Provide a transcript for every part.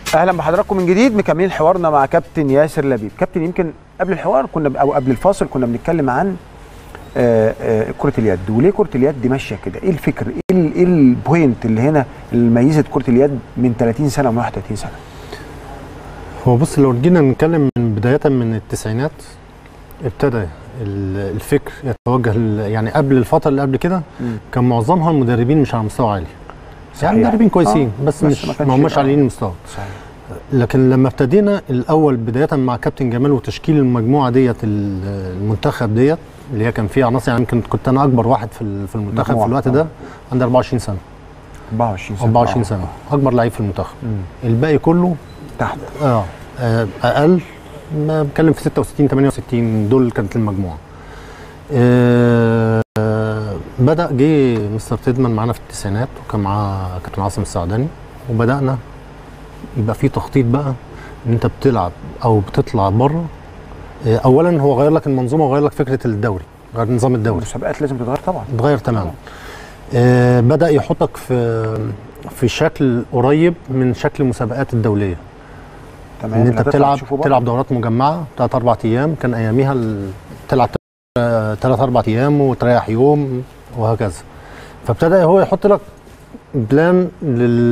اهلا بحضراتكم من جديد مكملين حوارنا مع كابتن ياسر لبيب كابتن يمكن قبل الحوار كنا او قبل الفاصل كنا بنتكلم عن آه، آه، كره اليد وليه كره اليد ماشيه كده ايه الفكر ايه ال- ايه البوينت اللي هنا اللي ميزت كره اليد من 30 سنه ومن 31 سنه هو بص لو جينا نتكلم من بداية من التسعينات ابتدى ال- الفكر يتوجه ل- يعني قبل الفترة اللي قبل كده كان معظمها المدربين مش على مستوى عالي يعني صحيح. مدربين كويسين آه، بس, بس مش ما كانش- ما هماش آه. عاليين المستوى صحيح لكن لما ابتدينا الاول بدايه مع كابتن جمال وتشكيل المجموعه ديت ال- المنتخب ديت اللي هي كان فيها عناصر يعني يمكن كنت انا اكبر واحد في ال- في المنتخب مجموعة، في الوقت آه. ده عندي 24 سنه 24 سنه 24 آه. سنه اكبر لعيب في المنتخب مم. الباقي كله تحت اه آه، اقل ما بتكلم في 66 68 دول كانت المجموعه آه آه، بدا جه مستر تيدمان معانا في التسعينات وكان معاه كابتن عاصم السعداني وبدانا يبقى في تخطيط بقى ان انت بتلعب او بتطلع بره آه، اولا هو غير لك المنظومه وغير لك فكره الدوري غير نظام الدوري المسابقات لازم تتغير طبعا اتغير تماما آه بدا يحطك في في شكل قريب من شكل المسابقات الدوليه تمام ان انت هتطلع بتلعب تشوفه بره. تلعب دورات مجمعه ثلاث اربع ايام كان اياميها ال- تلعب ثلاث اربع ايام وتريح يوم وهكذا فابتدى هو يحط لك بلان لل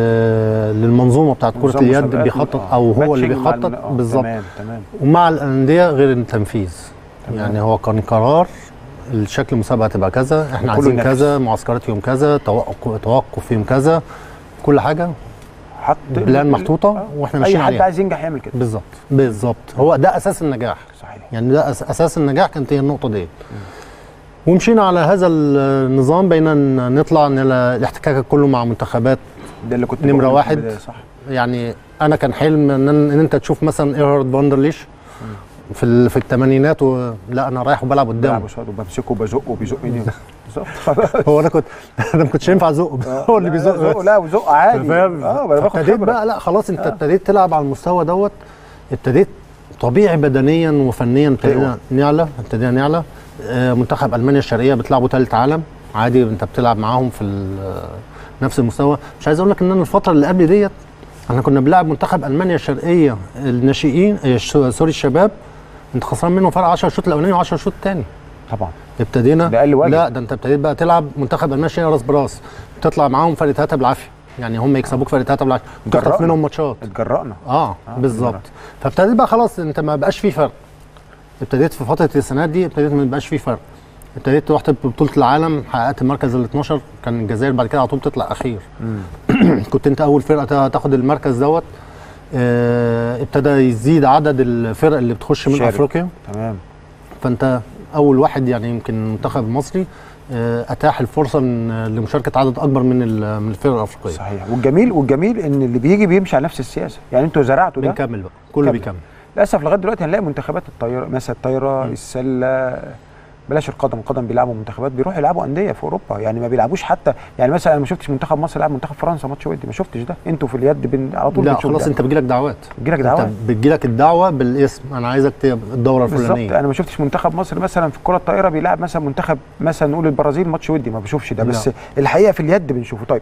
للمنظومه بتاعت كره نظام اليد مسابقات، بيخطط آه. او هو اللي ماتشنج مع بيخطط ال- آه، بالظبط تمام تمام ومع الانديه غير التنفيذ تمام. يعني هو كان قرار الشكل المسابقه تبقى كذا احنا وكله عايزين ينافس. كذا معسكرات يوم كذا توقف توقف يوم كذا كل حاجه حط بلان ال- محطوطه آه. واحنا اي ماشيين حد عليها عايز ينجح يعمل كده بالظبط بالظبط هو ده اساس النجاح صحيح يعني ده أس- اساس النجاح كانت هي النقطه دي ومشينا على هذا النظام بين ان نطلع ان الاحتكاك كله مع منتخبات ده اللي كنت نمرة بقوله في واحد. البداية، صح يعني انا كان حلم ان, ان انت تشوف مثلا ايرهارد فاندرليش في ال- في الثمانينات و... لا انا رايح وبلعب بلعب قدامه قصاده وبمسكه وبزقه وبيزقني بالظبط خلاص هو انا كنت انا ما كنتش ينفع ازقه هو اللي لا، بيزق زقه بس. لا وزق عادي فاهم اه ما انا باخد ابتديت خبره بقى لا خلاص انت ابتديت تلعب على المستوى دوت ابتديت طبيعي بدنيا وفنيا ابتدينا أيوة. نعلى ابتدينا نعلى آه، منتخب المانيا الشرقيه بتلعبوا ثالث عالم عادي انت بتلعب معاهم في ال- نفس المستوى مش عايز اقول لك ان انا الفتره اللي قبل ديت احنا كنا بنلعب منتخب المانيا الشرقيه الناشئين آه، ش- سوري الشباب انت خسران منهم فرق 10 شوط الاولاني و10 شوط الثاني طبعا ابتدينا ده أقل واجب. لا ده انت ابتديت بقى تلعب منتخب المانيا الشرقيه راس براس تطلع معاهم فرق ثلاثه بالعافيه يعني هم يكسبوك فرق ثلاثه بالعافيه تخطف جرأنا. منهم ماتشات اتجرأنا اه, آه، بالظبط بالظبط. فابتديت بقى خلاص انت ما بقاش في فرق ابتديت في فتره السنوات دي ابتديت ما بقاش في فرق ابتديت رحت ببطوله العالم حققت المركز ال 12 كان الجزائر بعد كده على طول تطلع اخير كنت انت اول فرقه تا- تاخد المركز دوت آه، ابتدى يزيد عدد الفرق اللي بتخش من شارك. افريقيا تمام فانت اول واحد يعني يمكن المنتخب المصري آه، اتاح الفرصه إن- لمشاركه عدد اكبر من ال- من الفرق الافريقيه صحيح والجميل والجميل ان اللي بيجي بيمشي على نفس السياسه يعني انتوا زرعتوا ده بنكمل بقى كله كمل. بيكمل للاسف لغايه دلوقتي هنلاقي منتخبات الطايره مثلا الطايره السله بلاش القدم القدم بيلعبوا منتخبات بيروحوا يلعبوا انديه في اوروبا يعني ما بيلعبوش حتى يعني مثلا انا ما شفتش منتخب مصر لعب منتخب فرنسا ماتش ودي ما شفتش ده انتوا في اليد بن... على طول لا بتشوف خلاص ده. انت بتجيلك دعوات بيجيلك انت دعوات بتجيلك الدعوه بالاسم انا عايزك تبقى الدوره بالظبط الفلانيه انا ما شفتش منتخب مصر مثلا في الكره الطائره بيلعب مثلا منتخب مثلا نقول البرازيل ماتش ودي ما بشوفش ده بس لا. الحقيقه في اليد بنشوفه طيب